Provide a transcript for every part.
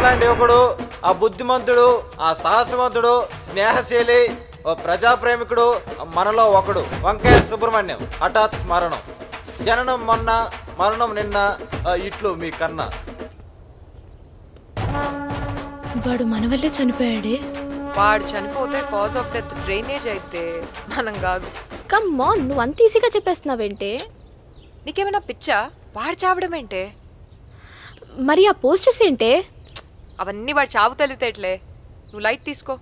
లాంటి యువకుడు ఆ బుద్ధిమంతుడు ఆ సాహసవంతుడు స్నేహశీలి ఓ ప్రజాప్రేమికుడు మనలో ఒకడు వంకాయ సుబ్రహ్మణ్యం హఠాత్ మరణం జననం మొన్న మరణం నిన్న ఆ, ఇట్లు మీ కన్నా వాడు మన వల్లే చనిపోయాడే వాడు చనిపోతే కాజ్ ఆఫ్ డెత్ డ్రైనేజ్ అయితే మనం కాదు కమ్ మాన్ నువ్వు అంత ఈజీగా చెప్పేస్తున్నావేంటే నీకేమైనా పిచ్చా వాడు చావడం ఏంటే మరి ఆ పోస్టర్స్ ఏంటే అవన్నీ వాడు చావు తెలితేట్లే నువ్వు లైట్ తీసుకో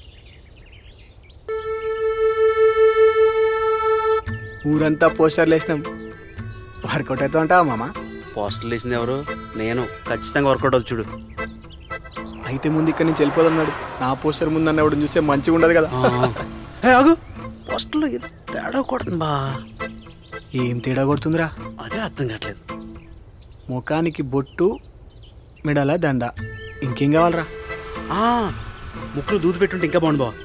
ఊరంతా పోస్టర్లు వేసినాం వర్కౌట్ అవుతా ఉంటావా మామ పోస్టర్లు వేసింది ఎవరు నేను ఖచ్చితంగా వర్కౌట్ అవుతుంది చూడు అయితే ముందు ఇక్కడి నుంచి వెళ్ళిపోదన్నాడు నా పోస్టర్ ముందు అన్నవాడు చూస్తే మంచిగా ఉండదు కదా ఏ, ఆగు పోస్టర్లో ఏదో తేడా కొడుతుంది బా ఏం తేడా కొడుతుందిరా అదే అర్థం కావట్లేదు ముఖానికి బొట్టు మెడల దండ ఇంకేం కావాలరా ఆ, ముక్కులు దూది పెట్టుంటే ఇంకా బాగుండు బా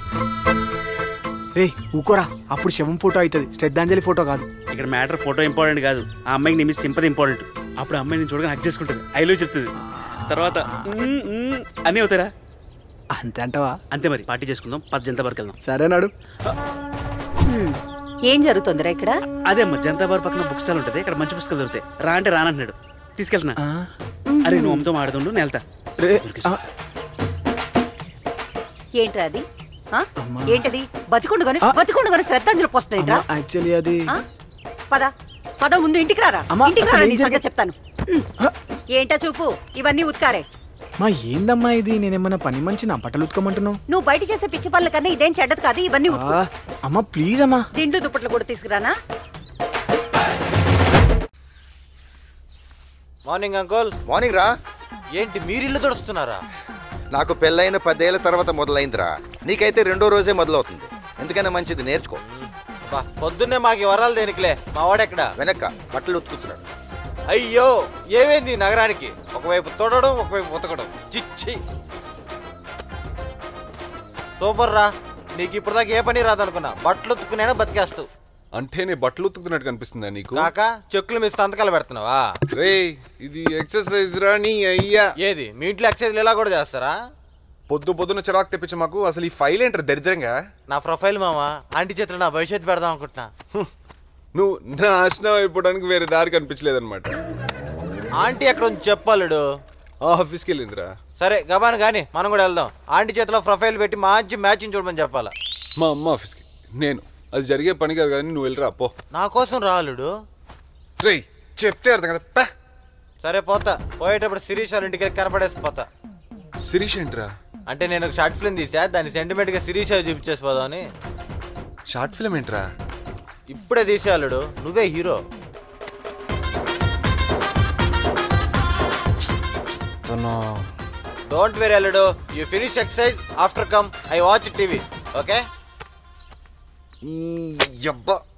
రే ఊకోరా అప్పుడు శవం ఫోటో అవుతుంది శ్రద్ధాంజలి ఫోటో కాదు ఇక్కడ మ్యాటర్ ఫోటో ఇంపార్టెంట్ కాదు ఆ అమ్మాయికి నీ మీద సింపతి ఇంపార్టెంట్ అప్పుడు ఆ అమ్మాయి నేను చూడగానే హక్ చేసుకుంటుంది ఐలో చెప్తుంది తర్వాత "మ్మ్, మ్మ్" అన్నీ అవుతారా అంతే అంటావా అంతే మరి పార్టీ చేసుకుందాం పది జనతా పార్క్ వెళ్దాం సరేనాడు ఏం జరుగుతుందిరా ఇక్కడ అదే అమ్మ జనతా పార్క్ పక్కన బుక్ స్టాల్ ఉంటుంది ఇక్కడ మంచి పుస్తకాలు దొరుకుతాయి రా అంటే రానంటున్నాడు తీసుకెళ్తున్నా అరే నువ్వు అమ్మతో మాడుతుండు నేను వెళ్తా రే దొరికేసి. ఏంట్రా అది ఆ? ఏంటది బతికుండుగాని బతికుండుగాని శ్రద్ధాంజలి పోస్తున్నాయిట్రా యాక్చువల్లీ అది పద పద ముందు ఇంటికి రారా అమ్మా, ఇంటికి అసలు రారా ఏం నీ సంగతి జరిగి- చెప్తాను ఉమ్. ఏంటా చూపు ఇవన్నీ ఉత్కారే మా ఏందమ్మా ఇది నేనేమన్నా పని మంచి నా బట్టలు ఉతకమంటున్నావు నువ్వు బయట చేసే పిచ్చి పనుల కన్నా ఇదేం చెడ్డది కాదు ఇవన్నీ ఉతుకు ఆ, అమ్మా ప్లీజ్ అమ్మా దిండ్లు దుప్పట్లు కూడా తీసుకురానా మార్నింగ్ అంకుల్ మార్నింగ్ రా ఏంటి మీరిల్లు తుడుస్తున్నారా నాకు పెళ్ళైన పదేళ్ల తర్వాత మొదలైందిరా నీకైతే రెండో రోజే మొదలవుతుంది ఎందుకైనా మంచిది నేర్చుకో బా పొద్దున్నే మాకు ఈ వరాలు దేనికిలే మా వాడెక్కడ వెనక్క బట్టలు ఉతుకుతున్నాడు అయ్యో ఏమైంది ఈ నగరానికి ఒకవైపు తొడడం ఒకవైపు ఉతకడం చిచ్చి సూపర్ రా నీకు ఇప్పటిదాకా ఏ పని రాదనుకున్నా బట్టలు ఉతుకునేనా బతికేస్తూ అంటే నీ బట్టలు ఉతుకుతున్నట్టు కనిపిస్తుందా నీకు కాక చెక్కులు మీ సంతకాలు పెడుతున్నావా రే ఇది ఎక్సర్సైజ్ రా నీ అయ్యా ఏది మీ ఇంట్లో ఎక్సైజ్ ఇలా కూడా చేస్తారా పొద్దు పొద్దున చిరాకు తెప్పించి మాకు అసలు ఈ ఫైల్ ఏంటారు దరిద్రంగా నా ప్రొఫైల్ మామా ఆంటీ చేతిలో నా భవిష్యత్తు పెడదాం అనుకుంటున్నా హ్మ్. నువ్వు నాశనం అయిపోవడానికి వేరే దారి కనిపించలేదన్నమాట ఆంటీ ఎక్కడ ఉంది చెప్పాలడు ఆ ఆఫీస్కి వెళ్ళిందిరా సరే గబాన్ గాని మనం కూడా వెళ్దాం ఆంటీ చేతిలో ప్రొఫైల్ పెట్టి మంచి మ్యాచింగ్ చూడమని చెప్పాలా మా అమ్మ ఆఫీస్కి నేను అది జరిగే పని కాదు కానీ నువ్వు వెళ్ళిరా పో నా కోసం రాలుడు రే చెప్తే అర్థం కదా పా సరే పోతా పోయేటప్పుడు శిరీష్ వాళ్ళ ఇంటికి వెళ్ళి కనపడేసి పోతా శిరీష్ ఏంట్రా అంటే నేను ఒక షార్ట్ ఫిల్మ్ తీసా దాన్ని సెంటిమెంట్ గా శిరీష్ అవి చూపించేసి పోదామని షార్ట్ ఫిల్మ్ ఏంట్రా ఇప్పుడే తీసేవాళ్ళుడు నువ్వే హీరో డోంట్ వెరీ అల్లుడు you finish exercise after come I watch TV okay యబ్బా